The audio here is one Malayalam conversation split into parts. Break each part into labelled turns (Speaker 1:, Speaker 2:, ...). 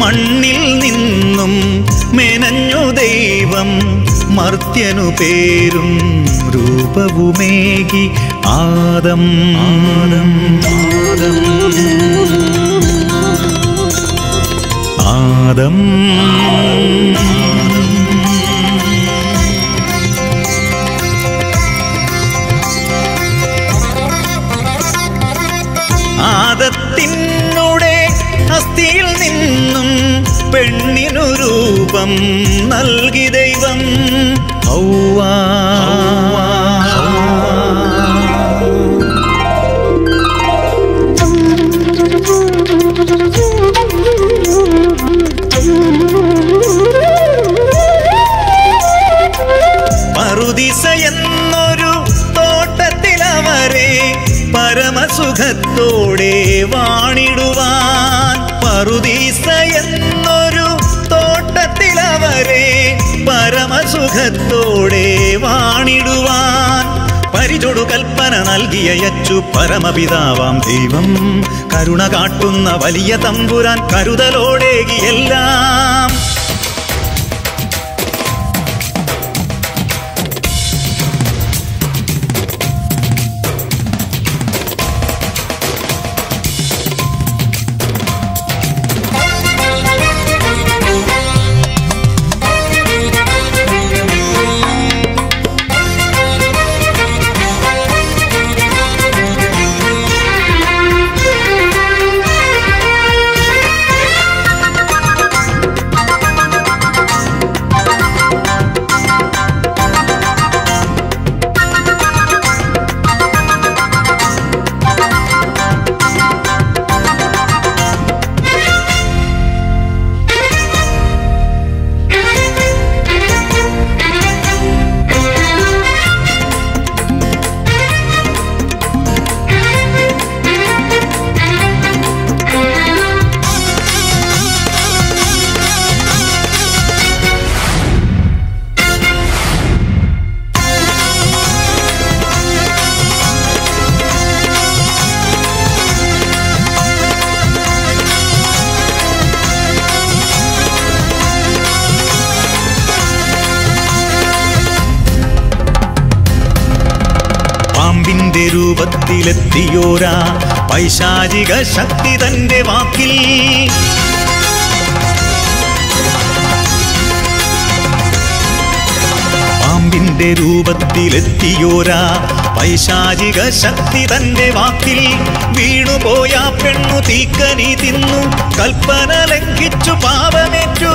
Speaker 1: മണ്ണിൽ നിന്നും മെനഞ്ഞു ദൈവം മർത്യനു പേരും രൂപവുമേകി ആദം ആദം ആദം ആദത്തിനുടെ അസ്ഥിയിൽ നിന്നും പെണ്ണിനു രൂപം നൽകി ദൈവം ഹൗവാ. പറുദിസ എന്നൊരു തോട്ടത്തിൽ അവരെ പരമസുഖത്തോടെ വാണിടുവാൻ പറുദീസ എന്നൊരു തോട്ടത്തിൽ അവരെ പരമസുഖത്തോടെ വാണിടുവാൻ പരിചൊടു കൽപ്പന നൽകിയയച്ചു പരമപിതാവാം ദൈവം കരുണ കാട്ടുന്ന വലിയ തമ്പുരാൻ കരുതലോടേകിയെല്ലാം പാമ്പിന്റെ രൂപത്തിലെത്തിയോരാ പൈശാചിക ശക്തി തന്റെ വാക്കിൽ പാമ്പിന്റെ രൂപത്തിലെത്തിയോരാ പൈശാചിക ശക്തി തന്റെ വാക്കിൽ വീണുപോയ പെണ്ണു തീക്കനി തിന്നു കൽപ്പന ലംഘിച്ചു പാപമേറ്റു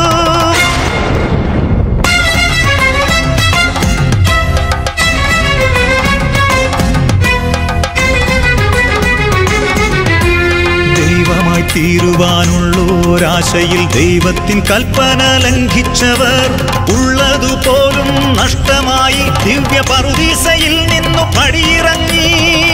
Speaker 1: ദൈവമായി തീരുവാനുള്ളോരാശയിൽ ദൈവത്തിൻ കൽപ്പന ലംഘിച്ചവർ ഉള്ളതുപോലും നഷ്ടമായി ദിവ്യ പറുദീസയിൽ നിന്നു പടിയിറങ്ങി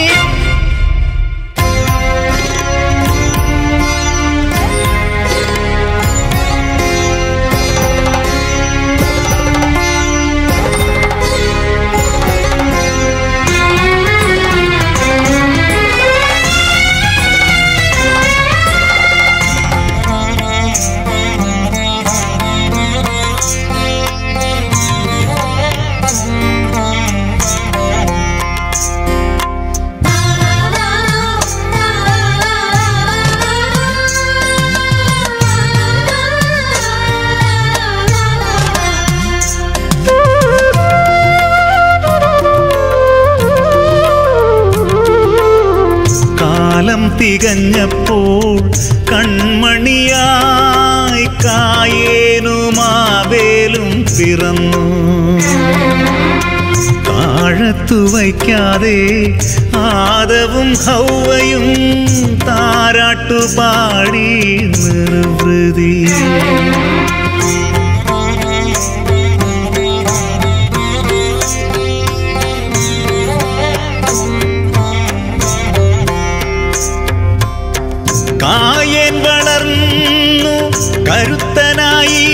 Speaker 1: കാലം തികഞ്ഞപ്പോൾ കൺമണിയായി കായേനുമാവേലും പിറന്നു താഴത്തു വയ്ക്കാതെ ആദവും ഹൗവയും താരാട്ടുപാടി നിർവൃതി കായൻ വളർന്നു കരുത്തനായി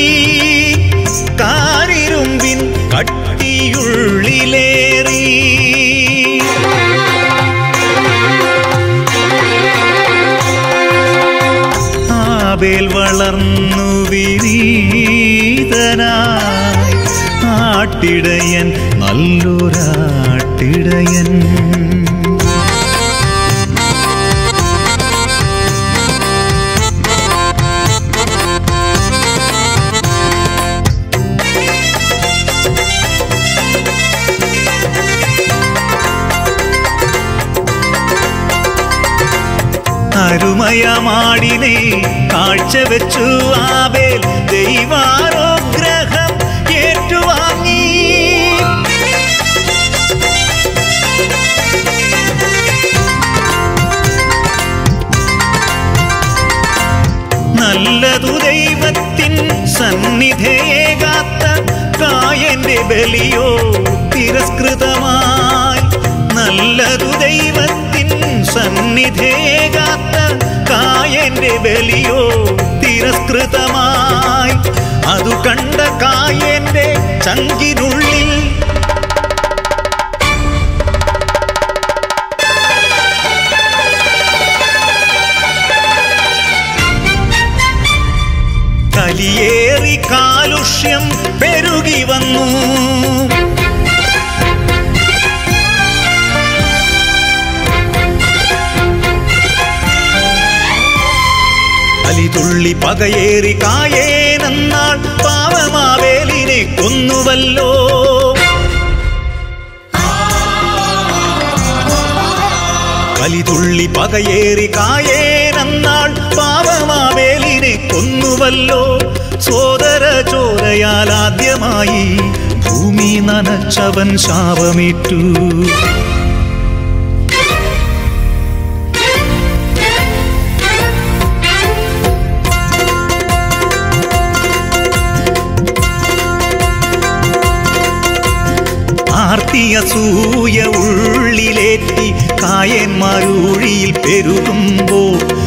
Speaker 1: കാരിരുമ്പിൻ കട്ടിയുള്ളിലേറി ആബേൽ വളർന്നു വിനീതനായി ആട്ടിടയൻ നല്ലൊരാട്ടിടയൻ അരുമയമാടിനെ കാഴ്ചവെച്ചു ആബേൽ ദൈവാനുഗ്രഹം ഏറ്റുവാങ്ങി നല്ലതു ദൈവത്തിൻ സന്നിധേകാത്ത കായന്റെ ബലിയോ തിരസ്കൃതമായി നല്ലതു ദൈവത്തിൻ സന്നിധേകാത്ത കായന്റെ ബലിയോ തിരസ്കൃതമായി അതു കണ്ട കായന്റെ ചങ്കിനുള്ളിൽ കലിയേറി കാലുഷ്യം പെരുകി വന്നു അലിതുള്ളി പകയേറി കായേനെന്നാൾ പാവമാവേലിനെ കൊന്നുവല്ലോ കലിതുള്ളി പകയേറി കായേനെന്നാൾ പാവമാവേലിനെ കൊന്നുവല്ലോ സോദര ചോരയാൽ ആദ്യമായി ഭൂമി നനച്ചവൻ ശാപമേറ്റു ആർത്തിയ സൂയ ഉള്ളിലേറ്റി കായന്മാരൂഴിയിൽ പെരുകുമ്പോൾ